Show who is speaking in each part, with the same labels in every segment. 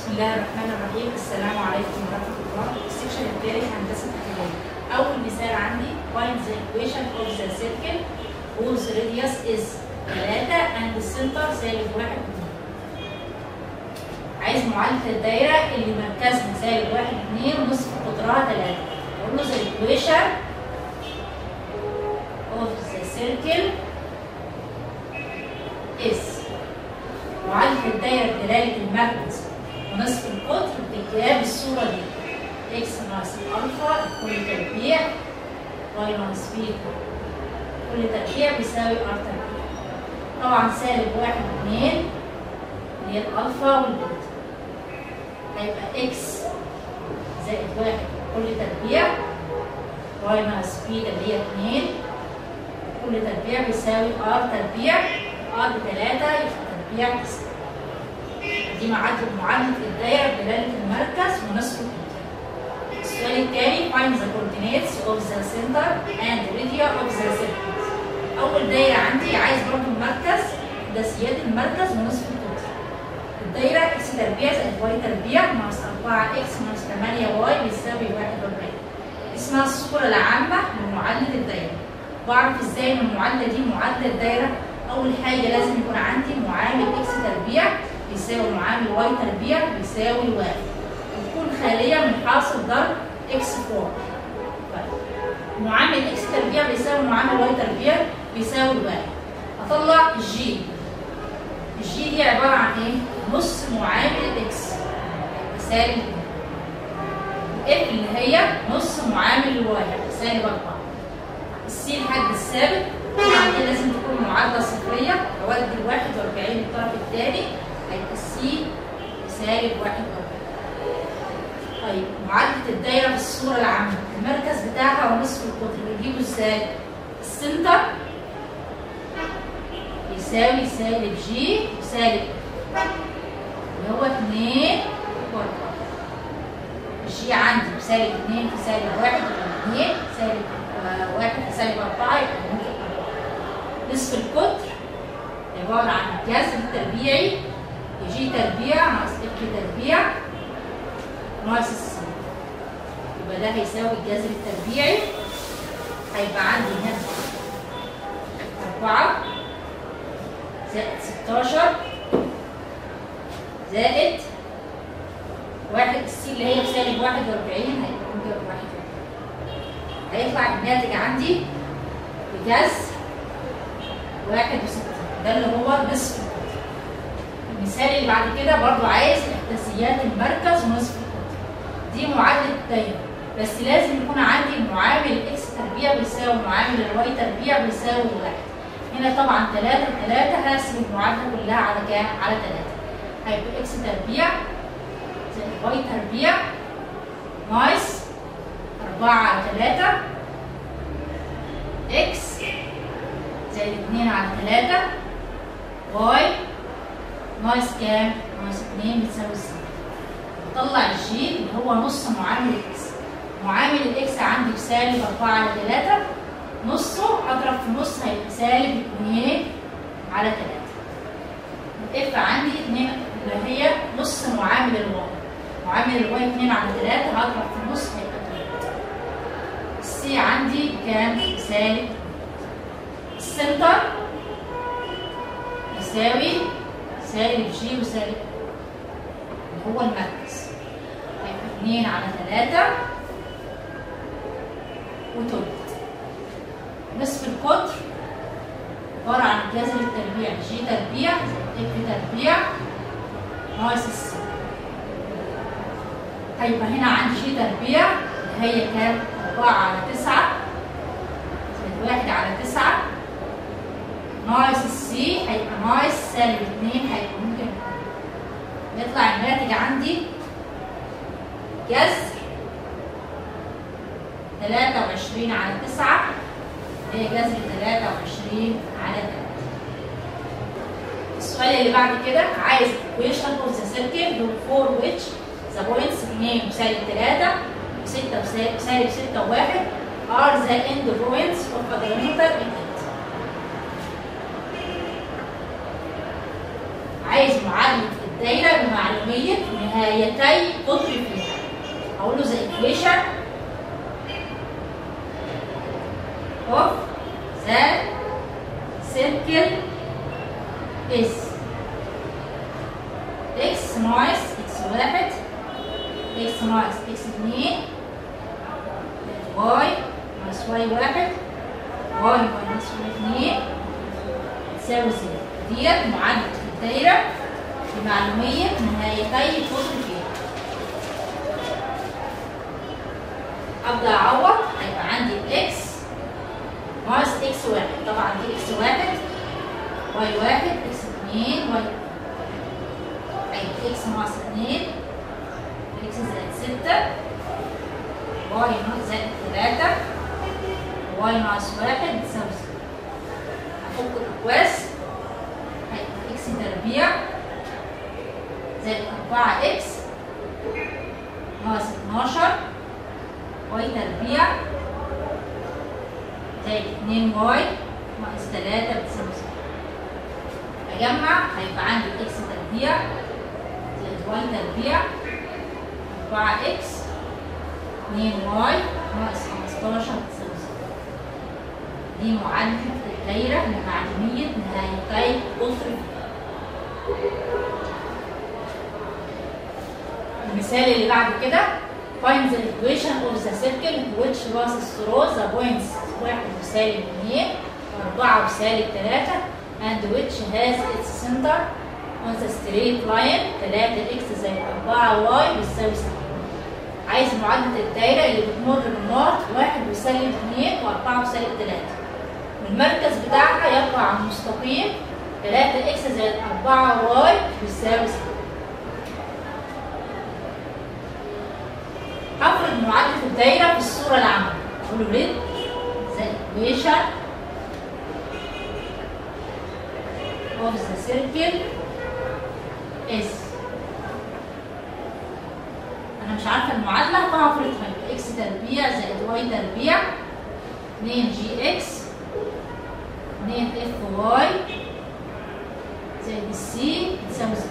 Speaker 1: بسم الله الرحمن الرحيم السلام عليكم ورحمه الله السكشن الثالث هندسه تحليليه اول مثال عندي find the equation of the circle whose radius is 3 and the center سالب 1 عايز معادله الدايره اللي مركزها سالب 1 2 ونصف قطرها 3 اقول له the equation of the circle is معادله الدايره بدلاله المركز ونصف القطر بتتجاب بالصورة دي x ناقص الألفا كل تربيع y ناقص بيتا كل تربيع بيساوي r تربيع طبعا سالب واحد اتنين اللي هي الألفا والبيتا هيبقى x زائد واحد كل تربيع y ناقص بيتا اللي هي اتنين كل تربيع بيساوي r تربيع r بتلاتة يبقى تربيع تسعة دي معادلة معادلة الدايرة بدلالة المركز ونصف القطر. السؤال الثاني find the coordinates of the center and radius of the circle. أول دايرة عندي عايز برضه المركز ده سيادة المركز ونصف القطر. الدايرة x تربيع زائد y تربيع ناقص 4 x ناقص 8 y بيساوي 41. اسمها الصورة العامة لمعادلة الدايرة. بعرف ازاي ان المعادلة دي معادلة دايرة؟ أول حاجة لازم يكون عندي معامل x تربيع بيساوي معامل واي تربيع بيساوي واحد وتكون خالية من حاصل ضرب اكس فوق طيب معامل اكس تربيع بيساوي معامل واي تربيع بيساوي واحد اطلع الجي الجي دي عبارة عن ايه؟ نص معامل الاكس سالب اف اللي هي نص معامل الواي سالب 4 السي الحد الثابت طبعا دي لازم تكون معادلة صفرية اودي ال 41 للطرف الثاني هيبقى السي سالب 41 طيب معادلة الدايرة بالصورة العامة المركز بتاعها ونصف القطر بنجيبه ازاي؟ السنتر يساوي سالب جي وسالب اللي هو 2 و 4 الجي عندي بسالب 2 في سالب 1 يبقى 2 سالب 1 في سالب 4 يبقى ممكن 4 نصف القطر عبارة عن الجذر التربيعي جي تربيع ناقص اف تربيع ناقص السي يبقى ده هيساوي الجذر التربيعي هيبقى عندي هنا 4 زائد 16 زائد واحد السي اللي هي بسالب 41 هيبقى موجب 1 هيطلع الناتج عندي بجذر 61 ده اللي هو نصف المثال اللي بعد كده برضو عايز احداثيات المركز ونصف القطر دي معادله الدايره بس لازم يكون عندي معامل الاكس تربيع بيساوي معامل الواي تربيع بيساوي واحد هنا طبعا 3 3 هقسم المعادله كلها على كام؟ على 3 هيبقى اكس تربيع زائد واي تربيع ناقص 4 على 3 اكس زائد 2 على 3 واي ناقص كام؟ ناقص 2 بتساوي 6 بطلع الجي اللي هو نص معامل الاكس معامل الاكس عندي بسالب 4 على 3 نصه اضرب في نص هيبقى سالب 2 على 3 الاف عندي 2 اللي هي نص معامل الواي معامل الواي 2 على 3 هضرب في نص هيبقى 3 السي عندي كام؟ سالب السنتر يساوي سالب جي وسالب اللي هو المركز هيبقى 2 على 3 وتلت نصف القطر عبارة عن جذر التربيع جي تربيع اف تربيع ناقص السي هيبقى هنا عندي جي تربيع اللي هي كام؟ 4 على 9 زائد 1 على 9 ناقص السي هيبقى ناقص سالب 2 هيبقى ممكن يطلع الناتج عندي جذر 23 على 9 هي جذر 23 على 3 السؤال اللي بعد كده عايز equation of the circle for which the points 2 وسالب 3 و6 وسالب 6 و1 are the end points of a diameter in it عايز معادلة الدايرة بمعلومية نهايتي قطر فيها أقول له the equation of the circle is x ناقص x واحد x ناقص x اتنين y ناقص y واحد y ناقص y اتنين تساوي صفر ديت معادلة الدايرة بمعلومية نهايتي القطر فيها أبدأ أعوض هيبقى عندي x ناقص x واحد طبعا دي x واحد y واحد x اتنين y هيبقى x ناقص اتنين x زائد ستة y ناقص زائد تلاتة y ناقص واحد تساوي صفر أفك الأقواس هيبقى x تربيع زائد أربعة x ناقص اتناشر y تربيع زائد اتنين y ناقص تلاتة بتساوي صفر أجمع هيبقى عندي x تربيع زائد y تربيع أربعة x اتنين y ناقص خمستاشر بتساوي صفر دي معادلة الدايرة لمعلومية نهايتي قطر المثال اللي بعد كده find the equation of the circle which passes through the points واحد وسالب اتنين وأربعة وسالب تلاتة and which has its center on the straight line تلاتة x زائد أربعة y بتساوي سبعة عايز معادلة الدايرة اللي بتمر بالنقط واحد وسالب اتنين وأربعة وسالب تلاتة والمركز بتاعها يقع على المستقيم 3 اكس زائد 4 واي بيساوي 6 هفرض معادلة الدايرة في الصورة العامة أقول له ريد the equation of the circle is أنا مش عارفة المعادلة فهفرضها يبقى اكس تربيع زائد واي تربيع 2 جي اكس 2 اف واي زائد السي تساوي صفر.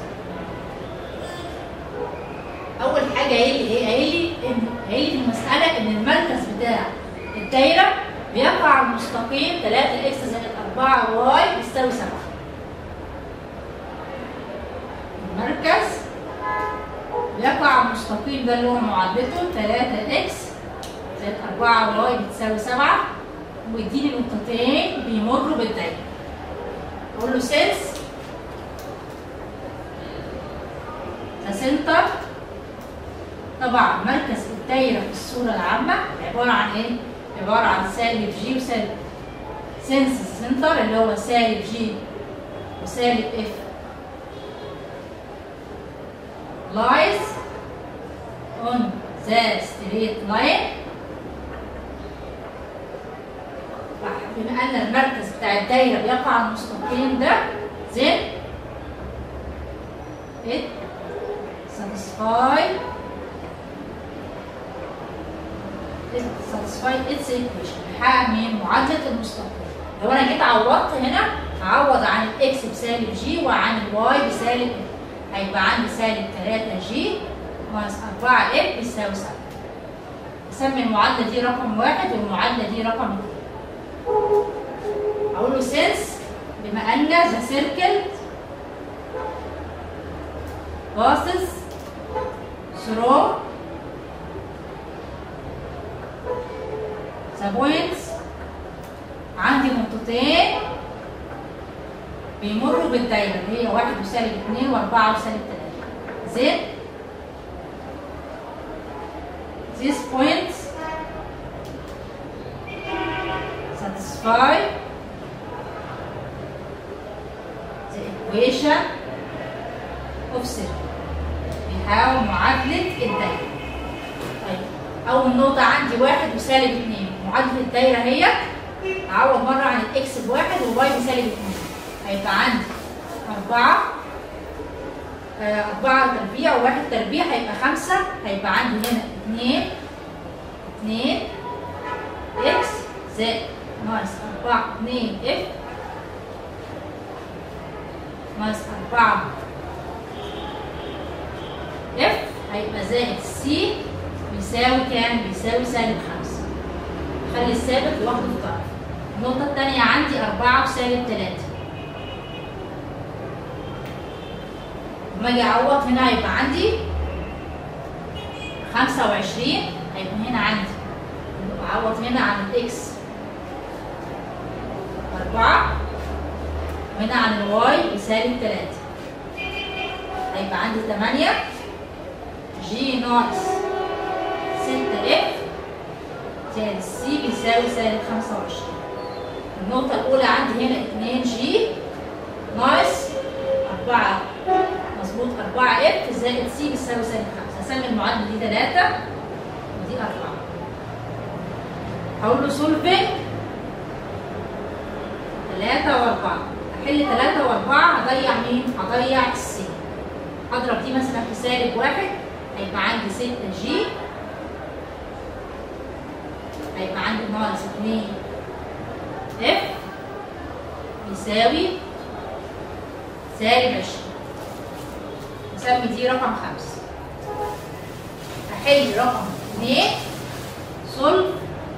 Speaker 1: أول حاجة قايل لي إيه؟ قايل لي إن قايل لي في المسألة إن المركز بتاع الدايرة بيقع على المستقيم 3 اكس زائد 4 واي بيساوي 7. المركز بيقع على المستقيم ده اللي هو معادلته 3 اكس زائد 4 واي بتساوي 7 ويديني نقطتين بيمروا بالدايره اقول له سينس ذا سنتر طبعا مركز الدايره في الصوره العامه عباره عن ايه عباره عن سالب جي وسالب سينس سنتر اللي هو سالب جي وسالب اف lies on the straight line بما ان المركز بتاع الدايره بيقع على المستقيم ده then it satisfy it satisfy its equation بيحقق مين معادله المستقيم لو انا جيت عوضت هنا هعوض عن الاكس بسالب جي وعن الواي بسالب اف هيبقى عندي سالب 3 جي ناقص 4 اف بيساوي 7 اسمي المعادله دي رقم واحد والمعادله دي رقم اثنين اقول له سينس بما ان ذا سيركل passes through the points عندي نقطتين بيمروا بالدايره اللي هي واحد وسالب اتنين واربعه وسالب تلاته زين these points satisfy the equation of circle بيحاول معادلة الدايرة طيب أول نقطة عندي واحد وسالب اتنين معادلة الدايرة هي أعوض مرة عن الإكس بواحد والواي بسالب اتنين هيبقى عندي أربعة آه، أربعة تربيع وواحد تربيع هيبقى خمسة هيبقى عندي هنا اتنين اتنين إكس زائد ناقص أربعة اتنين إف ناقص أربعة هيبقى زائد سي بيساوي كام؟ بيساوي سالب خمسة خلي الثابت لوحده في طرف النقطة التانية عندي أربعة وسالب تلاتة لما أجي أعوض هنا هيبقى عندي خمسة وعشرين هيبقى هنا عندي أعوض هنا عن الإكس أربعة وهنا عن الواي بسالب تلاتة هيبقى عندي تمانية جي ناقص ستة اف زائد سي بيساوي سالب خمسة وعشرين النقطة الأولى عندي هنا اتنين جي ناقص أربعة مظبوط أربعة اف زائد سي بيساوي سالب خمسة هسمي المعادلة دي تلاتة ودي أربعة هقول له سولفنج تلاتة وأربعة أحل تلاتة وأربعة هضيع مين؟ هضيع السي هضرب دي مثلا في سالب واحد هيبقى عندي ستة جي هيبقى عندي ناقص اتنين اف يساوي سالب عشرين نسمي دي رقم خمسة أحل رقم اتنين صلب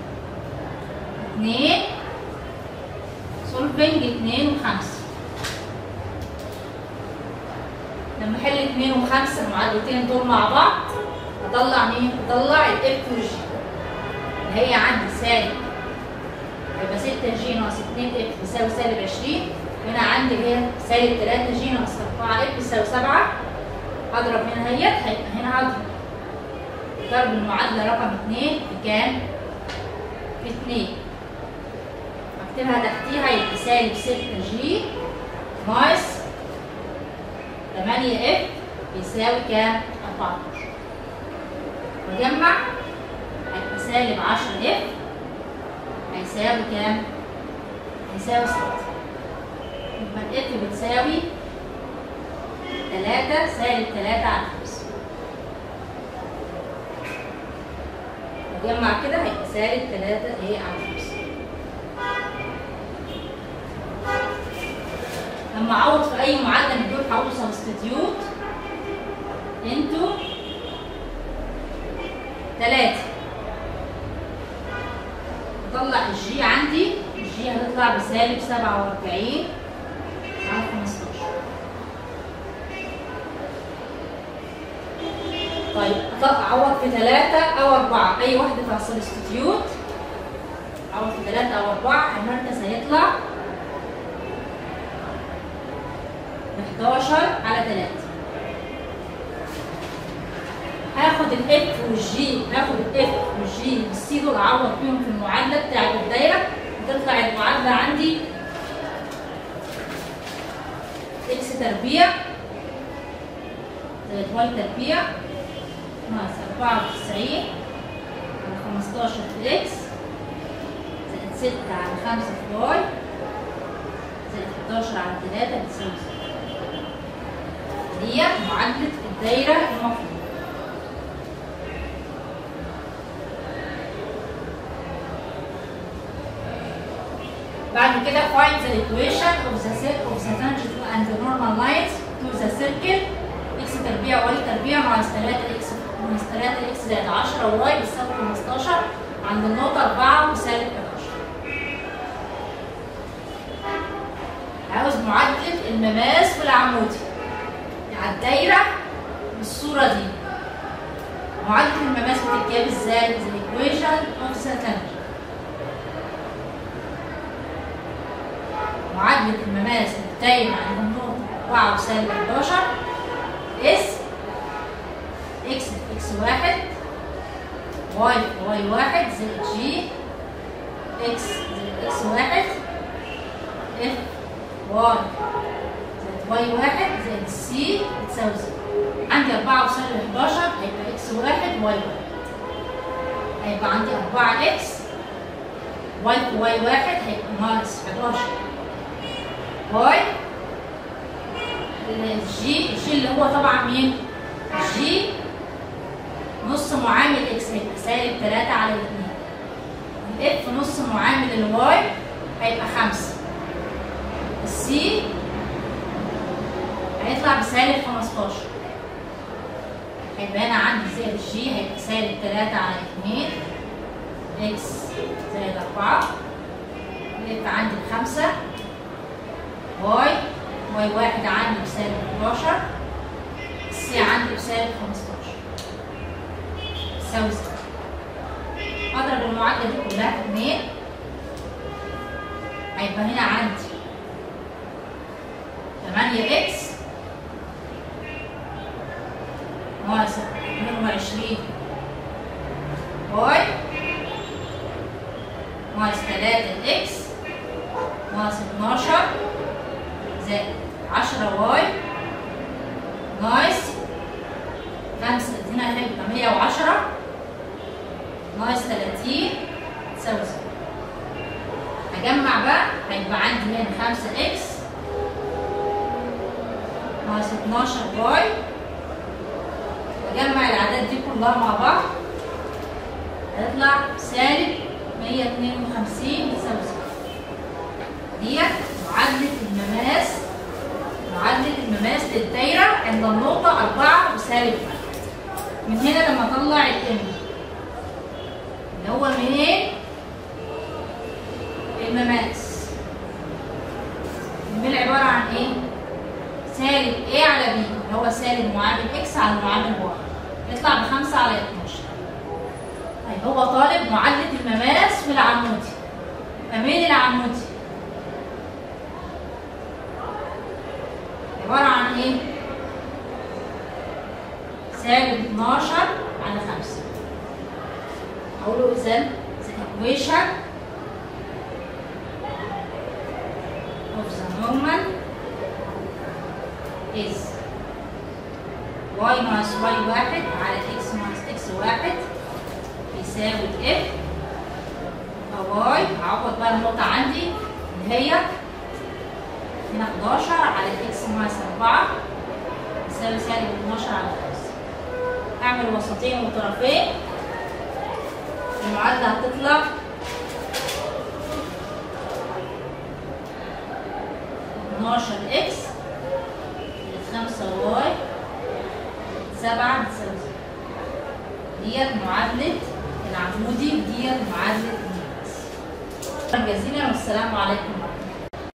Speaker 1: اتنين سولفنج اتنين وخمسة لما احل اتنين وخمسة المعادلتين دول مع بعض اطلع مين؟ اطلع الاف والجي اللي هي عندي سالب يبقى 6 جي ناقص 2 اف بيساوي سالب 20 هنا عندي هي سالب 3 جي ناقص 4 اف بيساوي 7 هضرب هنا اهيت هيبقى هنا هضرب ضرب المعادلة رقم 2 بكام؟ في 2 اكتبها تحتيها يبقى سالب 6 جي ناقص 8 اف بيساوي كام؟ 14 وجمع هيبقى سالب 10 اف هيساوي كام؟ هيساوي 6 يبقى الاف بتساوي 3 سالب 3 على 5 وجمع كده هيبقى سالب 3 ايه على 5 لما اعوض في اي معادله من دول هقول سبستيتيوت انتو 3 اطلع الجي عندي الجي هتطلع بسالب 47 على 15 طيب اعوض في 3 او 4 اي واحده في السبستيتيوت اعوض في 3 او 4 المركز هيطلع 11 على 3 هاخد الاف والجي هاخد الاف والجي والسي دول اعوض بيهم في المعادله بتاعت الدايره وتطلع المعادله عندي اكس تربيع زائد واي تربيع ناقص 94 على 15 في اكس زائد 6 على 5 في واي زائد 11 على 3 بتساوي 0 دي معادلة الدايرة المفروض بعد كده find the equation of the set of the tangent and the normal lines to the circle x تربيع y تربيع ناقص 3 x ناقص 3 x زائد 10 y بتساوي 15 عند النقطة 4 وسالب 11 عاوز معادلة المماس والعمودي على الدايرة بالصورة دي معادلة المماس بتتجاب ازاي؟ the equation of the tangent معادلة المماس الدايرة عند النقطة 4 وسالب 11 اس اكس في اكس واحد واي في واي واحد زائد جي اكس زائد اكس واحد اف واي زائد واي واحد زائد سي بتساوي صفر عندي أربعة وسالب 11 هيبقى اكس واحد واي واحد هيبقى عندي أربعة اكس واي في واي واحد هيبقى ناقص 11 واي الجي الجي اللي هو طبعا مين؟ الجي نص معامل اكس هيبقى سالب 3 على 2 الاف نص معامل الواي هيبقى 5 السي هيطلع بسالب 15 هيبقى هنا عندي زائد الجي هيبقى سالب 3 على 2 اكس زائد 4 يبقى عندي بخمسة واي واي واحد عندي بسالب 11 سي عندي بسالب 15 تساوي صفر اضرب المعادلة دي كلها في 2 هيبقى هنا عندي 8 اكس ناقص 22 واي ناقص 3 اكس ناقص 12 زائد 10 واي ناقص 5 هنا هيبقى 110 ناقص 30 تساوي صفر هجمع بقى هيبقى عندي هنا 5 اكس ناقص 12 واي اجمع الاعداد دي كلها مع بعض هيطلع سالب 152 يساوي صفر ديت معادلة المماس معادلة المماس للدايرة عند النقطة 4 وسالب 1 من هنا لما اطلع الام اللي هو منين المماس الميل عبارة عن ايه؟ سالب A على B اللي هو سالب معامل X على معامل Y يطلع بخمسة على 12 طيب هو طالب معادلة المماس والعمودي فمين العمودي؟ عبارة عن ايه؟ سالب 12 على 5 أقول له إذا the equation of the normal is y ناقص y واحد على x ناقص x واحد يساوي f أو y هعوض بقى النقطة عندي اللي هي هنا 11 على x ناقص 4 يساوي سالب 12 على 5 أعمل وسطين وطرفين المعادلة هتطلع اتناشر اكس خمسة واي سبعة بتساوي صفر ديت معادلة العمودي وديت معادلة الناقص شكرا جزيلا والسلام عليكم ورحمة الله